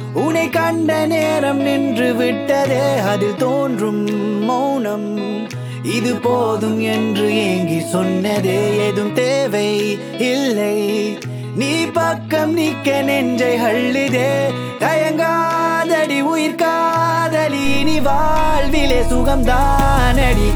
உன்னை கண்ட நேரம் நின்று விட்டதே அதில் தோன்றும் மௌனம் இது போதும் என்று ஏங்கி சொன்னதே ஏதும் தேவை இல்லை நீ பக்கம் நிக்க நெஞ்சை அள்ளுதே தயங்காதடி உயிர் காதலி நீ வாழ்விலே சுகம்தானடி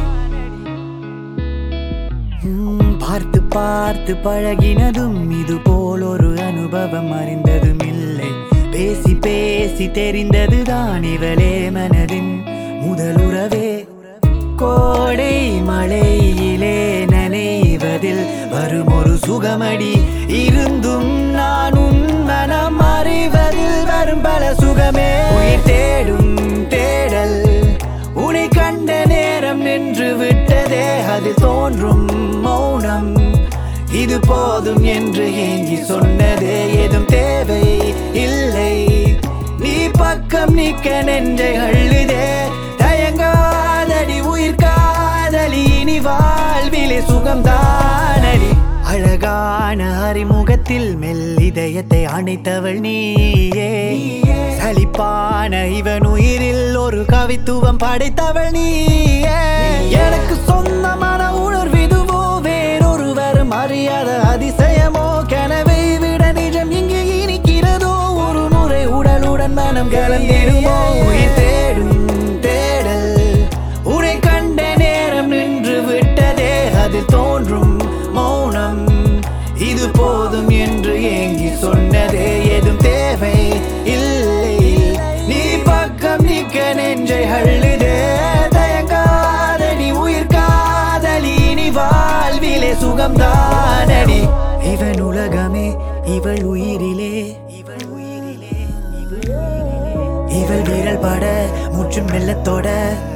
உம், பார்த்து பார்த்து பழகினதும் இது போல் ஒரு அனுபவம் அறிந்ததும் இல்லை பேசி பேசி தெரிந்ததுதான் இவளே மனதின் முதலுறவே கோடை மழையிலே நனைவதில் வரும் ஒரு சுகமடி இருந்தும் நான் உன் மனம் அறிவதில் வரும் பல சுகமே உயிர் தேடும் தேடல் உன்னை கண்ட நேரம் நின்று விட்டதே அது தோன்றும் மௌனம் இது போதும் என்று ஏங்கி சொன்னதே ஏதும் தேவை இல்லை நீ பக்கம் நிக்க நெஞ்சை அள்ளுதே தயங்காதடி உயிர் காதலி நீ வாழ்விலே சுகம்தானடி அழகான அறிமுகத்தில் மெல்லிதயத்தை அணைத்தவள் நீயே சலிப்பான இவன் உயிரில் ஒரு கவித்துவம் படைத்தவள் நீயே எனக்கு சொந்தமான உணர்விதுவோ வேறொருவர் அறியாத அதிசயமோ கனவை விட நிஜம் இங்கு இனிக்கிறதோ ஒரு முறை உடலுடன் மனம் கலந்திடுமோ உயிர் தேடும் தேடல் உன்னை கண்ட நேரம் நின்று விட்டதே அதில் தோன்றும் மௌனம் இது போதும் என்று ஏங்கி சொன்னதே ஏதும் தேவை இல்லை நீ பக்கம் நிக்க நெஞ்சை அள்ளுதே தயங்காதடி உயிர் காதலி நீ வாழ்விலே சுகம்தானடி இவன் உலகமே இவள் உயிரிலே இவள் உயிரிலே இவள் உயிரிலே இவள் வீரல் பட முற்றும் மெல்லத்தோட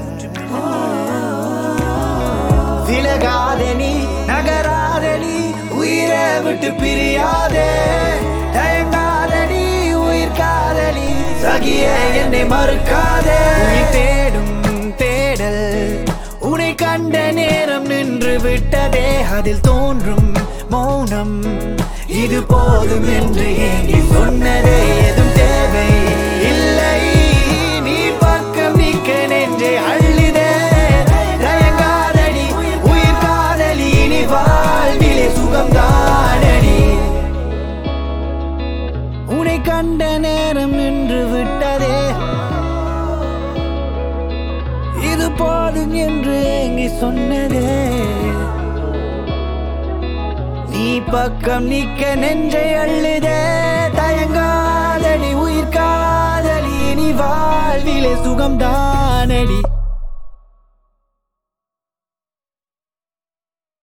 விலகாதே நீ நகராதே நீ உயிரை விட்டு பிரியாதே தயங்காதடி உயிர் காதலி சகிய என்னை மறுக்காதே உயிர் தேடும் தேடல் உன்னை கண்ட நேரம் நின்று விட்டதே அதில் தோன்றும் மௌனம் இது போதும் என்று ஏங்கி சொன்னதே எதுவும் தேவை இல்லை நீ பக்கம் நிக்க நெஞ்சே அள்ளிதே தயங்காதடி உயிர் காதலி நீ வாழ்விலே சுகம்தானடி உன்னை கண்ட நேரம் நின்று விட்டதே இது போதும் என்று ஏங்கி சொன்னதே நீ பக்கம் நிக்க நெஞ்சை அள்ளுதே தயங்காதடி உயிர் காதலி நீ வாழ்விலே சுகம்தானடி